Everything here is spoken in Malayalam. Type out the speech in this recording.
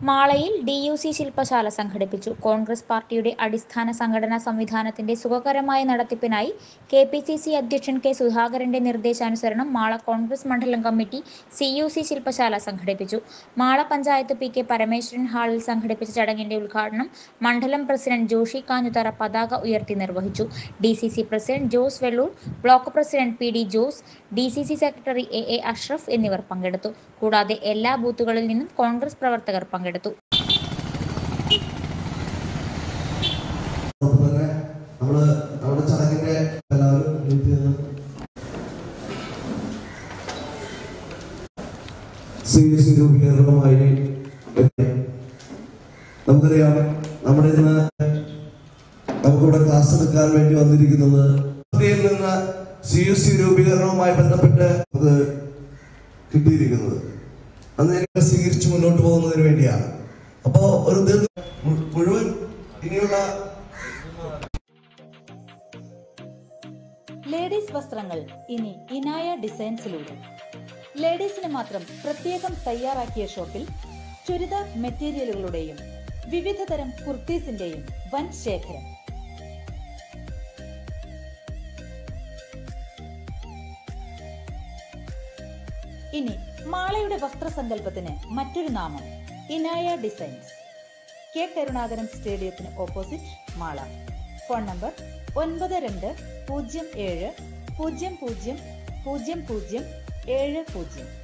മാളയിൽ ഡി യു സി ശില്പശാല സംഘടിപ്പിച്ചു കോൺഗ്രസ് പാർട്ടിയുടെ അടിസ്ഥാന സംഘടനാ സംവിധാനത്തിന്റെ സുഖകരമായ നടത്തിപ്പിനായി കെ പി സി സി അധ്യക്ഷൻ കെ സുധാകരന്റെ നിർദ്ദേശാനുസരണം മാള കോൺഗ്രസ് മണ്ഡലം കമ്മിറ്റി സി യു സി ശില്പശാല സംഘടിപ്പിച്ചു മാള പഞ്ചായത്ത് പി കെ പരമേശ്വരൻ ഹാളിൽ സംഘടിപ്പിച്ച ചടങ്ങിന്റെ ഉദ്ഘാടനം മണ്ഡലം പ്രസിഡന്റ് ജോഷി കാഞ്ഞുതറ പതാക ഉയർത്തി നിർവഹിച്ചു D C C president Jose Vellur block president P D Jose D C C secretary A A Ashraf എന്നിവർ പങ്കെടുത്തു കൂടാതെ എല്ലാ ബൂത്തുകളിൽ നിന്നും കോൺഗ്രസ് പ്രവർത്തകർ പങ്കെടുത്തു ഒപ്പം തന്നെ നമ്മള് നമ്മുടെ ചടങ്ങിന്റെ എല്ലാവരും എണീറ്റ് നിന്ന് സി എസ് രൂപീകരണവുമായി എത്തി. നമുക്കറിയാം നമ്മുടെ ഇന്ന് നമുക്കിവിടെ ക്ലാസ് എടുക്കാൻ വേണ്ടി വന്നിരിക്കുന്നത് സഭയിൽ നിന്ന് സി എസ് സി രൂപീകരണവുമായി ബന്ധപ്പെട്ട് നമുക്ക് കിട്ടിയിരിക്കുന്നത് അന്ന് ഞങ്ങൾ സ്വീകരിച്ച് മുന്നോട്ട് പോകുന്നതിന് വേണ്ടിയാണ് അപ്പോ ഒരു ദീർഘ മു- മുഴുവൻ ഇനിയുള്ള ലേഡീസ് വസ്ത്രങ്ങൾ ഇനി ഇനായ ഡിസൈൻസിലൂടെ ലേഡീസിന് മാത്രം പ്രത്യേകം തയ്യാറാക്കിയ ഷോപ്പിൽ ചുരിദാർ മെറ്റീരിയലുകളുടെയും വിവിധ തരം കുർത്തീസിന്റെയും വൻ ശേഖരം ഇനി മാളയുടെ വസ്ത്രസങ്കല്പത്തിന് മറ്റൊരു നാമം ഇനായ ഡിസൈൻസ് കെ കരുണാകരൻ സ്റ്റേഡിയത്തിന് ഓപ്പോസിറ്റ് മാള ഫോൺ നമ്പർ ഒൻപത് രണ്ട് പൂജ്യം ഏഴ് പൂജ്യം പൂജ്യം പൂജ്യം പൂജ്യം ഏഴ് പൂജ്യം